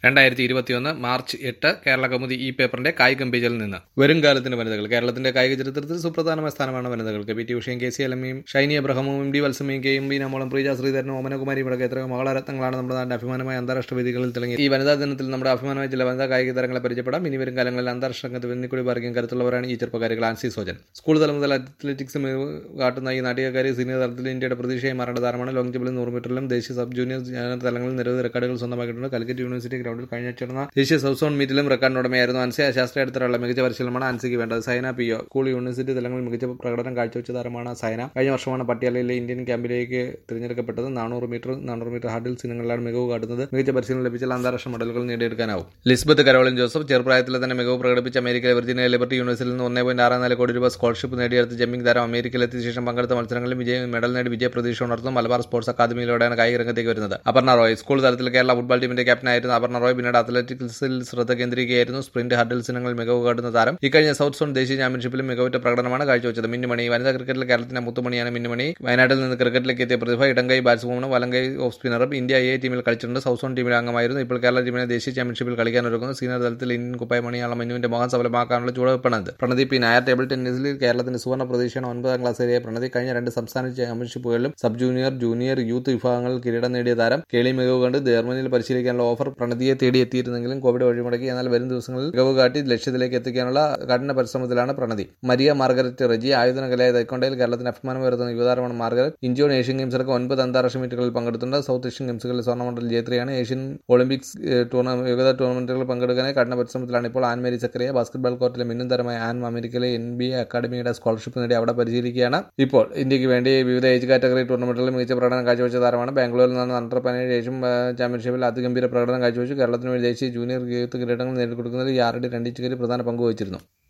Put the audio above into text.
രണ്ടായിരത്തി ഇരുപത്തിയൊന്ന് മാർച്ച് എട്ട് കേരള കൗമുദി ഈ പേപ്പറിന്റെ കായികം പേജിൽ നിന്ന് വരും കാലത്തിന്റെ വനിതകൾ കേരളത്തിന്റെ കായിക ചരിത്രത്തിൽ സുപ്രധാനമായ സ്ഥാനമാണ് വനിതകൾക്ക് പി ടി ഉഷയും കെ സി എലമ്മയും ഷൈനി അബ്രഹമും എം ഡി വത്സമയും കെ എം ബി നമ്മളും പ്രീജ ശ്രീധരനും ഓമനകുമാരി ഇവിടൊക്കെ എത്രയോ മകളരത്നങ്ങളാണ് നമ്മുടെ നാടിന്റെ അഭിമാനമായ അന്താരാഷ്ട്ര വേദികളിൽ തിളങ്ങി ഈ വനിതാ ദിനത്തിൽ നമ്മുടെ അഭിമാനമായ ചില വനിതാ കായിക താരങ്ങളെ പരിചയപ്പെടാം ഇനി വരും കാലങ്ങളിൽ അന്താരാഷ്ട്ര രംഗത്ത് വെന്നിക്കുടി പറിക്കാൻ കരുത്തുള്ളവരാണ് ഈ ചെറുപ്പക്കാരികൾ ആൻസി സോജൻ സ്കൂൾ തലം മുതൽ അത്ലറ്റിക്സ് മികവ് കാട്ടുന്ന ഈ നാട്ടികക്കാരി സീനിയർ തലത്തിൽ ഇന്ത്യയുടെ പ്രതീക്ഷയായി മാറേണ്ട താരമാണ് ലോങ് ജമ്പിലും നൂറ് മീറ്ററിലും ദേശീയ സബ് ജൂനിയർ ജനറൽ തലങ്ങളിൽ നിരവധി റെക്കോർഡുകൾ സ്വന്തമാക്കിയിട്ടുണ്ട് കാലിക്കറ്റ് യൂണിവേഴ്സിറ്റി ഗ്രൗണ്ടിൽ കഴിഞ്ഞ ചേർന്ന ദേശീയ സൗത്ത് സോൺ മീറ്റിലും റെക്കോർഡിനുടമയായിരുന്നു അൻസി ശാസ്ത്രീയ അടുത്തുള്ള മികച്ച പരിശീലനമാണ് അൻസിക്ക് വേണ്ടത് Saina P O school university തലങ്ങളിൽ മികച്ച പ്രകടനം കാഴ്ചവെച്ച താരമാണ് സൈന കഴിഞ്ഞ വർഷമാണ് പട്ടിയാലയിലെ ഇന്ത്യൻ ക്യാമ്പിലേക്ക് തിരഞ്ഞെടുക്കപ്പെട്ടത് നാനൂറ് മീറ്റർ നാനൂറ് മീറ്റർ ഹാർഡിൽസ് ഇനങ്ങളിലാണ് മികവ് കാട്ടുന്നത് മികച്ച പരിശീലനം ലഭിച്ചാൽ അന്താരാഷ്ട്ര മെഡലുകൾ നേടിയെടുക്കാനാവും ലിസ്ബത്ത് കരോളിൻ ജോസഫ് ചെറുപ്രായത്തിൽ തന്നെ മികവ് പ്രകടിപ്പിച്ച അമേരിക്കയിലെ വെർജിനിയ ലിബർട്ടി യൂണിവേഴ്സിറ്റിയിൽ നിന്ന് ഒന്നേ പോയിന്റ് ആറ് നാല് കോടി രൂപ സ്കോളർഷിപ്പ് നേടിയെടുത്ത ജമ്മിംഗ് താരം അമേരിക്കയിലെത്തിയ ശേഷം പങ്കെടുത്ത മത്സരങ്ങളിൽ വിജയ മെഡൽ നേടി വിജയ പ്രതീക്ഷ ഉണർത്തും മലബാർ സ്പോർട്സ് അക്കാദമിയിലൂടെയാണ് കായിക രംഗത്തേക്ക് വരുന്നത് അപർണ റോയ് സ്കൂൾ തലത്തിൽ കേരള ഫുട്ബോൾ ടീമിന്റെ ക്യാപ്റ്റനായിരുന്ന അപർണ റോയ് പിന്നീട് അത്ലറ്റിക്സിൽ ശ്രദ്ധ കേന്ദ്രീകരിക്കുകയായിരുന്നു സ്പ്രിന്റ് ഹഡിൽസ് ഇനങ്ങളിൽ മികവ് കാട്ടുന്ന താരം ഇക്കഴിഞ്ഞ സൗത്ത് സോൺ ദേശീയ ചാമ്പ്യൻഷിപ്പിലും മികവുറ്റ പ്രകടനമാണ് കാഴ്ചവെച്ചത് മിന്നുമണി വനിതാ ക്രിക്കറ്റിൽ കേരളത്തിന്റെ മുത്തുമണിയാണ് മിന്നുമണി വയനാട്ടിൽ നിന്ന് ക്രിക്കറ്റിലേക്ക് എത്തിയ പ്രതിഭ ഇടങ്കൈ ബാറ്റ്സ്വുമണും വലങ്കൈ ഓഫ് സ്പിന്നറും ഇന്ത്യ എ ടീമിൽ കളിച്ചിട്ടുണ്ട് സൗത്ത് സോൺ ടീമിലെ അംഗമായിരുന്നു ഇപ്പോൾ കേരള ടീമിനെ ദേശീയ ചാമ്പ്യൻഷിപ്പിൽ കളിക്കാൻ ഒരുങ്ങുന്നു സീനിയർ തലത്തിൽ ഇന്ത്യൻ കുപ്പായ മണിയാള മനുവിന്റെ മോഹൻ സഫലമാക്കാനുള്ള ചുവടുവെപ്പാണത് പ്രണതി പി നായർ ടേബിൾ ടെന്നീസിൽ കേരളത്തിന്റെ സുവർണ്ണ പ്രതീക്ഷയാണ് ഒൻപതാം ക്ലാസ്സിലെ പ്രണതി കഴിഞ്ഞ രണ്ട് സംസ്ഥാന ചാമ്പ്യൻഷിപ്പുകളിലും സബ് ജൂനിയർ ജൂനിയർ യൂത്ത് വിഭാഗങ്ങളിൽ കിരീടം നേടിയ താരം കേളി മികവ് കണ്ട് ജർമ്മനിയിൽ പരിശീലിക്കാനുള്ള ഓഫർ പ്രണതിയെ തേടി എത്തിയിരുന്നെങ്കിലും കോവിഡ് വഴിമുടക്കി എന്നാൽ വരും ദിവസങ്ങളിൽ മികവ് കാട്ടി ലക്ഷ്യത്തിലേക്ക് എത്തിക്കാനുള്ള കഠിന പരിശ്രമത്തിലാണ് പ്രണതി മരിയ മാർഗരറ്റ് റെജി ആയുധന കലയായ തൈക്കൊണ്ടയിൽ കേരളത്തിന് അഭിമാനം ഉയർത്തുന്ന യുവതാരമാണ് മാർഗരറ്റ് ഇഞ്ചോൺ ഏഷ്യൻ ഗെയിംസിലൊക്കെ ഒൻപത് അന്താരാഷ്ട്ര മീറ്റുകളിൽ പങ്കെടുത്തിട്ടുണ്ട് സൗത്ത് ഏഷ്യൻ ഗെയിംസുകളിൽ സ്വർണ്ണ മെഡൽ ജേത്രിയാണ് ഏഷ്യൻ ഒളിമ്പിക്സ് ടൂർണമെന്റ് യോഗ്യതാ ടൂർണമെന്റുകളിൽ പങ്കെടുക്കാനായി കഠിന പരിശ്രമത്തിലാണ് ഇപ്പോൾ ആൻമേരി ചക്രിയ ബാസ്കറ്റ്ബോൾ കോർട്ടിലെ മിന്നും തരമായ ആൻ അമേരിക്കയിലെ എൻ ബി എ അക്കാദമിയുടെ സ്കോളർഷിപ്പ് നേടി അവിടെ പരിശീലിക്കുകയാണ് ഇപ്പോൾ ഇന്ത്യക്ക് വേണ്ടി വിവിധ ഏജ് കാറ്റഗറി ടൂർണമെന്റുകളിൽ മികച്ച പ്രകടനം കാഴ്ചവെച്ച താരമാണ് ബാംഗ്ലൂരിൽ നിന്ന് അണ്ടർ പതിനേഴ് ഏഷ്യൻ ചാമ്പ്യൻഷിപ്പിൽ അതിഗംഭീര പ്രകടനം കാഴ്ചവെച്ചു കേരളത്തിന് വേണ്ടി ദേശീയ ജൂനിയർ യൂത്ത് കിരീടങ്ങൾ നേടിക്കൊടുക്കുന്നതിൽ യാർഡ് രണ്ടിച്ചുകരി പ്രധാന പങ്ക് വഹിച്ചിരുന്നു